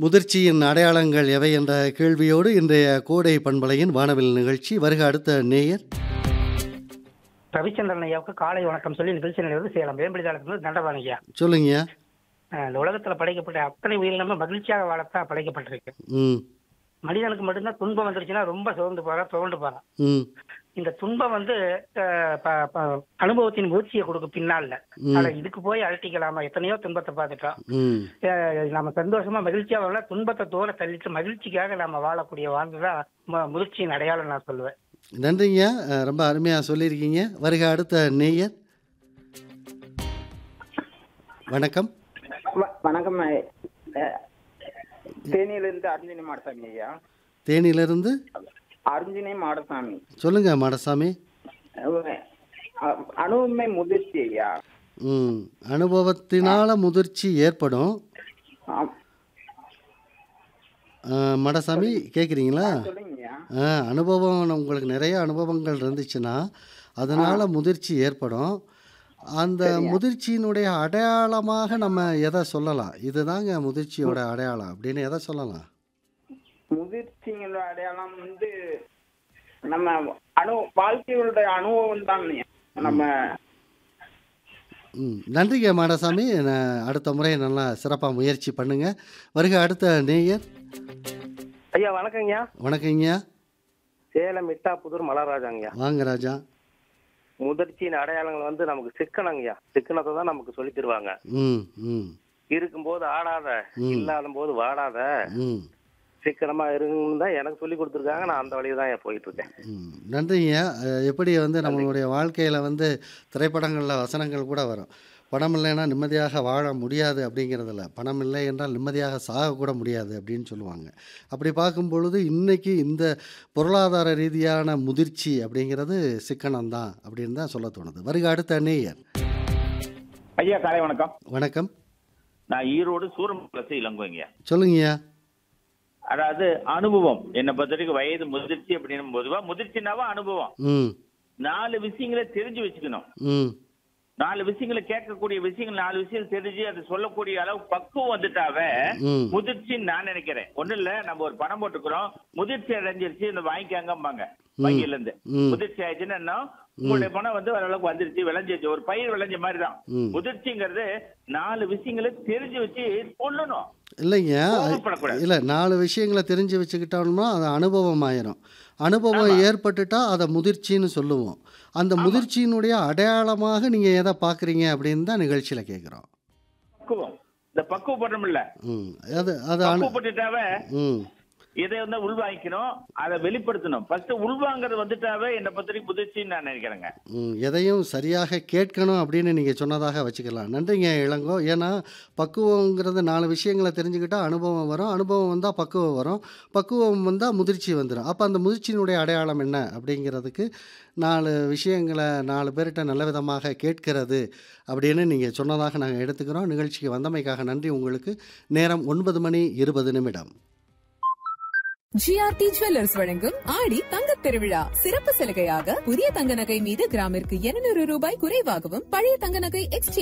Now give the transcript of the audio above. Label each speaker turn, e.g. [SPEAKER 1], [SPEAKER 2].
[SPEAKER 1] முதிர்ச்சியின் அடையாளங்கள் எவை என்ற கேள்வியோடு இன்றைய கோடை பண்பலையின் வானவில் நிகழ்ச்சி வருக அடுத்த நேயர்
[SPEAKER 2] ரவிச்சந்திரன் ஐயாவுக்கு காலை வணக்கம் சொல்லி நிகழ்ச்சி நிலையிலிருந்து சேலம் வேம்படிதாளத்திலிருந்து தண்டபாணி ஐயா
[SPEAKER 1] சொல்லுங்க
[SPEAKER 2] அஹ் இந்த உலகத்துல படைக்கப்பட்ட அத்தனை உயிரினமும் மகிழ்ச்சியாக வாழத்தான் படைக்கப்பட்டிருக்கு
[SPEAKER 1] ம்
[SPEAKER 2] மனிதனுக்கு மட்டும்தான் துன்பம் வந்துருச்சுன்னா ரொம்ப சோர்ந்து போறான் துவண்டு போறான்
[SPEAKER 1] ம்
[SPEAKER 2] இந்த துன்பம் வந்து அஹ், ப- ப- அனுபவத்தின் முயற்சியை கொடுக்கும் பின்னால
[SPEAKER 1] ம்.
[SPEAKER 2] ஆனா இதுக்கு போய் அழட்டிக்கலாமா எத்தனையோ துன்பத்தை பார்த்துட்டோம்
[SPEAKER 1] ம்
[SPEAKER 2] அஹ், நம்ம சந்தோஷமா மகிழ்ச்சியா வாழ துன்பத்தை தூர தள்ளிட்டு மகிழ்ச்சிக்காக நம்ம வாழக்கூடிய வாழ்ந்துதான் மு- முதிர்ச்சியின் அடையாளம் நான் சொல்லுவேன்
[SPEAKER 1] நன்றிங்க அஹ், ரொம்ப அருமையாக சொல்லியிருக்கீங்க வருக அடுத்த நேயர் வணக்கம்
[SPEAKER 3] வ- வணக்கம் அஹ், தேனியிலிருந்து அருஞ்சினி மாடசாமி ஐயா
[SPEAKER 1] தேனியிலிருந்து
[SPEAKER 3] அருஞ்சினி மாடசாமி
[SPEAKER 1] சொல்லுங்க மாடசாமி
[SPEAKER 3] அஹ், அஹ், அணுவுண்மை முதிர்ச்சி ஐயா
[SPEAKER 1] ம் அனுபவத்தினால முதிர்ச்சி ஏற்படும்
[SPEAKER 3] ஆம்.
[SPEAKER 1] அஹ், மாடசாமி கேட்குறீங்களா
[SPEAKER 3] சொல்லுங்க ஐயா
[SPEAKER 1] ஆ அனுபவம் உங்களுக்கு நிறைய அனுபவங்கள் இருந்துச்சுன்னா அதனால் முதிர்ச்சி ஏற்படும் அந்த முதிர்ச்சியினுடைய அடையாளமாக நம்ம எதை சொல்லலாம் இதுதாங்க முதிர்ச்சியோட அடையாளம் அப்படின்னு எதை சொல்லலாம்
[SPEAKER 3] முதிர்ச்சிங்களோட அடையாளம் வந்து நம்ம அணு வாழ்க்கையோட அனுபவம் தான் நம்ம
[SPEAKER 1] ம் நன்றிங்க மாடசாமி நான் அடுத்த முறை நல்லா சிறப்பாக முயற்சி பண்ணுங்க வருக அடுத்த நேயர்
[SPEAKER 4] ஐயா வணக்கங்கய்யா
[SPEAKER 1] வணக்கங்கய்யா
[SPEAKER 4] சேலம் மிட்டா புதூர் மலராஜாங்கய்யா
[SPEAKER 1] வாங்க ராஜா
[SPEAKER 4] முதிர்ச்சியின் அடையாளங்கள் வந்து நமக்கு சிக்கனங்கய்யா சிக்கனத்தை தான் நமக்கு சொல்லி தருவாங்க
[SPEAKER 1] ம் ம்
[SPEAKER 4] இருக்கும்போது ஆடாத
[SPEAKER 1] ம்.
[SPEAKER 4] இல்லாத போது வாடாத
[SPEAKER 1] ம்
[SPEAKER 4] சிக்கனமா இருங்கன்னு தான் எனக்கு சொல்லி கொடுத்துருக்காங்க நான் அந்த வழியை தான் போயிட்டு இருக்கேன்
[SPEAKER 1] ம், நன்றிங்க அஹ், எப்படி வந்து நம்மளுடைய வாழ்க்கையில் வந்து திரைப்படங்களில் வசனங்கள் கூட வரும் பணம் இல்லைன்னா நிம்மதியாக வாழ முடியாது அப்படிங்கிறதில்ல பணம் இல்லை என்றால் நிம்மதியாக சாகக்கூட முடியாது அப்படின்னு சொல்லுவாங்க அப்படி பார்க்கும் பொழுது இன்னைக்கு இந்த பொருளாதார ரீதியான முதிர்ச்சி அப்படிங்கிறது சிக்கனம் தான் அப்படின்னு தான் சொல்ல தோணுது வருக அடுத்த நேயர்
[SPEAKER 5] ஐயா காலை வணக்கம்
[SPEAKER 1] வணக்கம்
[SPEAKER 5] நான் ஈரோடு சூரம்பலத்தை இளங்கோங்க
[SPEAKER 1] சொல்லுங்கய்யா
[SPEAKER 5] அதாவது அனுபவம் என்னை பொறுத்த வரைக்கும் வயது முதிர்ச்சி அப்படின்னு பொதுவா முதிர்ச்சினாவா அனுபவம்
[SPEAKER 1] ம்
[SPEAKER 5] நாலு விஷயங்களை தெரிஞ்சு வச்சுக்கணும்
[SPEAKER 1] ம்
[SPEAKER 5] நாலு விஷயங்களை கேட்கக்கூடிய விஷயங்கள் நாலு விஷயம் தெரிஞ்சு அது சொல்லக்கூடிய அளவு பக்குவம் வந்துட்டாவே
[SPEAKER 1] ம்
[SPEAKER 5] முதிர்ச்சின்னு நான் நினைக்கிறேன் ஒண்ணும் இல்ல நம்ம ஒரு பணம் போட்டுக்கிறோம் முதிர்ச்சி அடைஞ்சிருச்சு இந்த வாங்கிக்காங்கம்பாங்க வங்கியில இருந்து
[SPEAKER 1] ம்.
[SPEAKER 5] முதிர்ச்சி ஆயிடுச்சுன்னா என்ன? உங்களுடைய பணம் வந்து ஓரளவுக்கு வந்துருச்சு விளைஞ்சிருச்சு ஒரு பயிர் விளைஞ்ச மாதிரி தான்
[SPEAKER 1] ம்.
[SPEAKER 5] முதிர்ச்சிங்கிறது நாலு விஷயங்களை தெரிஞ்சு வச்சு சொல்லணும்
[SPEAKER 1] இல்லைங்க
[SPEAKER 5] கோபப்படக்கூடாது.
[SPEAKER 1] இல்லை நாலு விஷயங்களை தெரிஞ்சு வச்சுக்கிட்டோம்னா அது அனுபவம் ஆயிரும் அனுபவம் ஏற்பட்டுட்டா அதை முதிர்ச்சின்னு சொல்லுவோம் அந்த முதிர்ச்சியினுடைய அடையாளமாக நீங்கள் எதை பார்க்குறீங்க அப்படின்னு தான் நிகழ்ச்சியில் கேட்குறோம்
[SPEAKER 5] பக்குவம் இந்த பக்குவப்படுறோம்ல
[SPEAKER 1] ம் அது அது அனு
[SPEAKER 5] பக்குவப்பட்டுட்டாவே
[SPEAKER 1] ம்
[SPEAKER 5] இதை வந்து உள்வாங்கிக்கணும் அதை வெளிப்படுத்தணும் ஃபர்ஸ்ட் உள்வாங்கிறது வந்துட்டாவே என்னை பத்திரி முதிர்ச்சின்னு நான் நினைக்கிறேங்க
[SPEAKER 1] ம், எதையும் சரியாக கேட்கணும் அப்படின்னு நீங்கள் சொன்னதாக வச்சுக்கலாம் நன்றிங்க இளங்கோ ஏன்னா பக்குவங்கிறது நாலு விஷயங்களை தெரிஞ்சுக்கிட்டா அனுபவம் வரும் அனுபவம் வந்தால் பக்குவம் வரும் பக்குவம் வந்தால் முதிர்ச்சி வந்துடும் அப்போ அந்த முதிர்ச்சியினுடைய அடையாளம் என்ன அப்படிங்கிறதுக்கு நாலு விஷயங்களை நாலு பேர்கிட்ட நல்ல விதமாக கேட்கிறது அப்படின்னு நீங்கள் சொன்னதாக நாங்கள் எடுத்துக்கிறோம் நிகழ்ச்சிக்கு வந்தமைக்காக நன்றி உங்களுக்கு நேரம் ஒன்பது மணி இருபது நிமிடம்
[SPEAKER 6] ஜிஆர்டி ஜுவல்லர்ஸ் வழங்கும் ஆடி தங்கத் திருவிழா சிறப்பு சலுகையாக புதிய தங்க நகை மீது கிராமிற்கு 200 ரூபாய் குறைவாகவும் பழைய தங்க நகை எக்ஸ்சேஞ்ச்